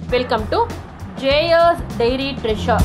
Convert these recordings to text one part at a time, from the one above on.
welcome to Jayar's diary treasure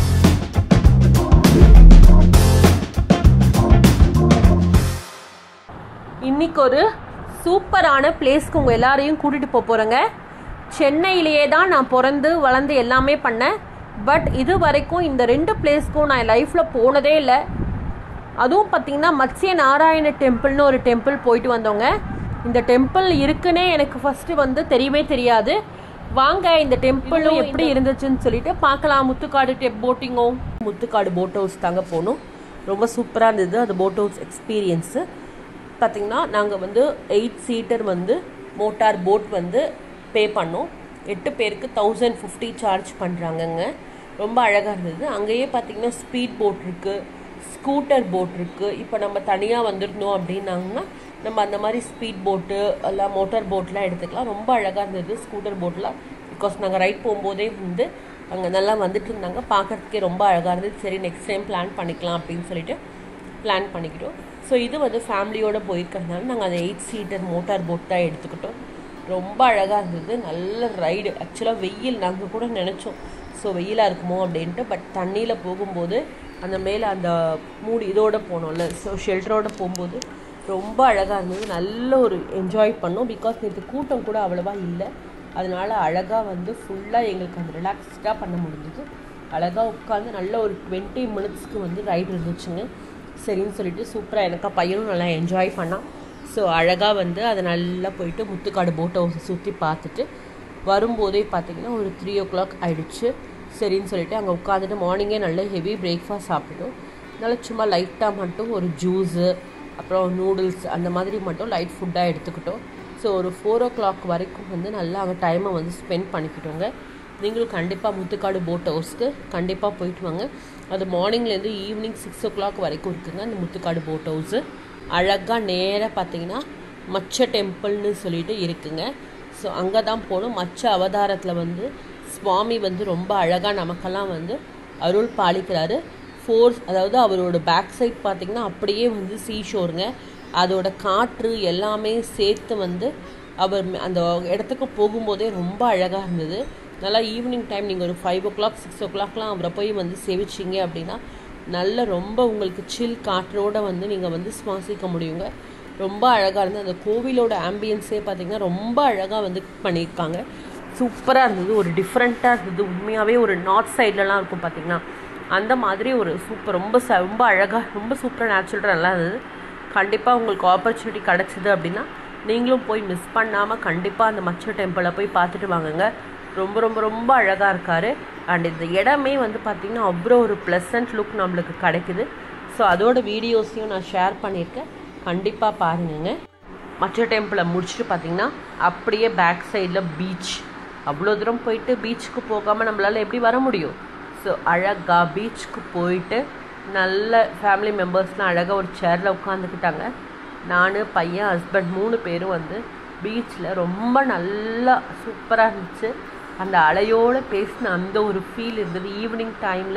இன்னைக்கு ஒரு சூப்பரான பிளேஸ்க்கு உங்கள் எல்லாரையும் கூட்டிகிட்டு போக போகிறேங்க சென்னையிலேயே தான் நான் பிறந்து வளர்ந்து எல்லாமே பண்ணேன் பட் இது வரைக்கும் இந்த ரெண்டு பிளேஸ்க்கும் நான் லைஃப்பில் போனதே இல்லை அதுவும் பார்த்தீங்கன்னா மத்ஸ்ய நாராயண டெம்பிள்னு ஒரு டெம்பிள் போயிட்டு வந்தோங்க இந்த டெம்பிள் இருக்குன்னே எனக்கு ஃபஸ்ட்டு வந்து தெரியவே தெரியாது வாங்க இந்த டெம்பிளும் எப்படி இருந்துச்சுன்னு சொல்லிட்டு பார்க்கலாம் முத்துக்காடு டெப் போட்டிங்கும் முத்துக்காடு போட் ஹவுஸ் தாங்க போகணும் ரொம்ப சூப்பராக இருந்தது அந்த போட் ஹவுஸ் எக்ஸ்பீரியன்ஸு பார்த்திங்கன்னா நாங்கள் வந்து எயிட் சீட்டர் வந்து மோட்டார் போட் வந்து பே பண்ணோம் எட்டு பேருக்கு தௌசண்ட் ஃபிஃப்டி சார்ஜ் பண்ணுறாங்கங்க ரொம்ப அழகாக இருந்தது அங்கேயே பார்த்திங்கன்னா ஸ்பீட் போட் இருக்குது ஸ்கூட்டர் போட் இருக்குது இப்போ நம்ம தனியாக வந்துருந்தோம் அப்படின்னாங்கன்னா நம்ம அந்த மாதிரி ஸ்பீட் போட்டு எல்லாம் மோட்டார் போட்லாம் எடுத்துக்கலாம் ரொம்ப அழகாக இருந்தது ஸ்கூட்டர் போட்லாம் பிகாஸ் நாங்கள் ரைட் போகும்போதே வந்து அங்கே நல்லா வந்துட்டு இருந்தாங்க பார்க்குறதுக்கே ரொம்ப அழகாக இருந்தது சரி நெக்ஸ்ட் டைம் பிளான் பண்ணிக்கலாம் அப்படின்னு சொல்லிட்டு பிளான் பண்ணிக்கிட்டோம் ஸோ இது வந்து ஃபேமிலியோடு போயிருக்கிறதுனால நாங்கள் அந்த எயிட் சீட்டர் மோட்டார் போட் தான் எடுத்துக்கிட்டோம் ரொம்ப அழகாக இருந்தது நல்ல ரைடு ஆக்சுவலாக வெயில் நாங்கள் கூட நினச்சோம் ஸோ வெயிலாக இருக்குமோ அப்படின்ட்டு பட் தண்ணியில் போகும்போது அந்த மேலே அந்த மூடி இதோட போனோம்ல ஸோ ஷெல்டரோடு போகும்போது ரொம்ப அழகாக இருந்தது நல்ல ஒரு என்ஜாய் பண்ணோம் பிகாஸ் நேற்று கூட்டம் கூட அவ்வளோவா இல்லை அதனால் அழகாக வந்து ஃபுல்லாக எங்களுக்கு அந்த ரிலாக்ஸ்டாக பண்ண முடிஞ்சது அழகாக உட்காந்து நல்ல ஒரு டுவெண்ட்டி மினிட்ஸ்க்கு வந்து ரைடு இருந்துச்சுங்க சரின்னு சொல்லிட்டு சூப்பராக எனக்கா பையனும் நல்லா என்ஜாய் பண்ணான் ஸோ அழகாக வந்து அதை நல்லா போயிட்டு முத்துக்காடு போட் ஹவுஸை சுற்றி பார்த்துட்டு வரும்போதே பார்த்தீங்கன்னா ஒரு த்ரீ ஓ கிளாக் ஆகிடுச்சு சரின்னு சொல்லிட்டு அங்கே உட்காந்துட்டு மார்னிங்கே நல்ல ஹெவி பிரேக்ஃபாஸ்ட் சாப்பிட்டுட்டோம் நல்லா சும்மா லைட்டாக மட்டும் ஒரு ஜூஸு அப்புறம் நூடுல்ஸ் அந்த மாதிரி மட்டும் லைட் ஃபுட்டாக எடுத்துக்கிட்டோம் ஸோ ஒரு ஃபோர் ஓ கிளாக் வரைக்கும் வந்து நல்லா அங்கே டைமை வந்து ஸ்பெண்ட் பண்ணிக்கிட்டோங்க நீங்களும் கண்டிப்பாக முத்துக்காடு போட் ஹவுஸ்க்கு கண்டிப்பாக போயிட்டு வாங்க அது மார்னிங்லேருந்து ஈவினிங் சிக்ஸ் ஓ கிளாக் வரைக்கும் இருக்குங்க அந்த முத்துக்காடு போட் ஹவுஸு அழகாக நேராக பார்த்தீங்கன்னா மச்ச டெம்பிள்னு சொல்லிட்டு இருக்குங்க ஸோ அங்கே தான் போகணும் மச்ச அவதாரத்தில் வந்து சுவாமி வந்து ரொம்ப அழகாக நமக்கெல்லாம் வந்து அருள் பாலிக்கிறாரு ஃபோர்ஸ் அதாவது அவரோட பேக் சைட் பார்த்திங்கன்னா அப்படியே வந்து சீஷோருங்க அதோட காற்று எல்லாமே சேர்த்து வந்து அவர் அந்த இடத்துக்கு போகும்போதே ரொம்ப அழகாக இருந்தது நல்லா ஈவினிங் டைம் நீங்கள் ஒரு ஃபைவ் ஓ கிளாக் சிக்ஸ் ஓ கிளாக்லாம் அவரை போய் வந்து சேவிச்சிங்க அப்படின்னா நல்ல ரொம்ப உங்களுக்கு சில் காற்றோடு வந்து நீங்கள் வந்து சுவாசிக்க முடியுங்க ரொம்ப அழகாக இருந்தது அந்த கோவிலோட ஆம்பியன்ஸே பார்த்திங்கன்னா ரொம்ப அழகாக வந்து பண்ணியிருக்காங்க சூப்பராக இருந்தது ஒரு டிஃப்ரெண்ட்டாக இருந்தது உண்மையாகவே ஒரு நார்த் சைட்லலாம் இருக்கும் பார்த்திங்கன்னா அந்த மாதிரி ஒரு சூப்பர் ரொம்ப ச ரொம்ப அழகாக ரொம்ப சூப்பராக நேச்சுரலாக நல்லா இருந்தது கண்டிப்பாக உங்களுக்கு ஆப்பர்ச்சுனிட்டி கிடச்சிது அப்படின்னா நீங்களும் போய் மிஸ் பண்ணாமல் கண்டிப்பாக அந்த மச்ச டெம்பிளை போய் பார்த்துட்டு வாங்குங்க ரொம்ப ரொம்ப ரொம்ப அழகாக இருக்கார் அண்ட் இந்த இடமே வந்து பார்த்திங்கன்னா அவ்வளோ ஒரு ப்ளசன்ட் லுக் நம்மளுக்கு கிடைக்குது ஸோ அதோட வீடியோஸையும் நான் ஷேர் பண்ணியிருக்கேன் கண்டிப்பாக பாருங்கங்க மச்ச டெம்பிளை முடிச்சுட்டு பார்த்திங்கன்னா அப்படியே பேக் சைடில் பீச் அவ்வளோ தூரம் போயிட்டு பீச்சுக்கு போகாமல் நம்மளால் எப்படி வர முடியும் ஸோ அழகாக பீச்சுக்கு போயிட்டு நல்ல ஃபேமிலி மெம்பர்ஸ்லாம் அழகாக ஒரு சேரில் உட்காந்துக்கிட்டாங்க நான் பையன் ஹஸ்பண்ட் மூணு பேரும் வந்து பீச்சில் ரொம்ப நல்லா சூப்பராக இருந்துச்சு அந்த அலையோடு பேசின அந்த ஒரு ஃபீல் இருந்தது ஈவினிங் டைமில்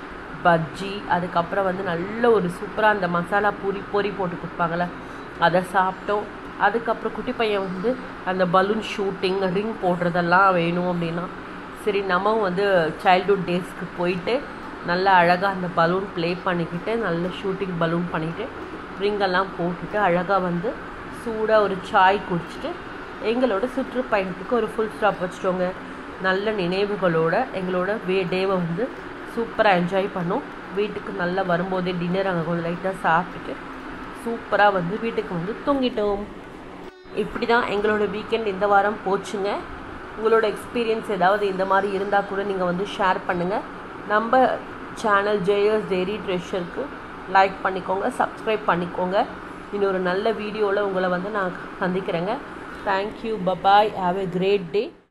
பஜ்ஜி அதுக்கப்புறம் வந்து நல்ல ஒரு சூப்பராக அந்த மசாலா பூரி பொரி போட்டு கொடுப்பாங்கள்ல அதை சாப்பிட்டோம் அதுக்கப்புறம் குட்டி பையன் வந்து அந்த பலூன் ஷூட்டிங் ரிங் போடுறதெல்லாம் வேணும் அப்படின்னா சரி நம்ம வந்து சைல்ட்ஹுட் டேஸ்க்கு போயிட்டு நல்லா அழகாக அந்த பலூன் ப்ளே பண்ணிக்கிட்டு நல்ல ஷூட்டிங் பலூன் பண்ணிவிட்டு ரிங்கெல்லாம் போட்டுட்டு அழகாக வந்து சூடாக ஒரு சாய் குடிச்சிட்டு எங்களோட சுற்றுப்பயணத்துக்கு ஒரு ஃபுல் ஸ்டாப் வச்சிட்டோங்க நல்ல நினைவுகளோட எங்களோட வே டேவை வந்து சூப்பராக என்ஜாய் பண்ணோம் வீட்டுக்கு நல்லா வரும்போதே டின்னர் அங்கே கொஞ்சம் லைட்டாக சாப்பிட்டுட்டு சூப்பராக வந்து வீட்டுக்கு வந்து தூங்கிட்டோம் இப்படி தான் எங்களோட வீக்கெண்ட் இந்த வாரம் போச்சுங்க உங்களோட எக்ஸ்பீரியன்ஸ் ஏதாவது இந்த மாதிரி இருந்தால் கூட நீங்கள் வந்து ஷேர் பண்ணுங்கள் நம்ம சேனல் ஜேயர்ஸ் டெய்ரி ட்ரெஷருக்கு லைக் பண்ணிக்கோங்க சப்ஸ்கிரைப் பண்ணிக்கோங்க இன்னொரு நல்ல வீடியோவில் உங்களை வந்து நான் சந்திக்கிறேங்க thank you bye bye have a great day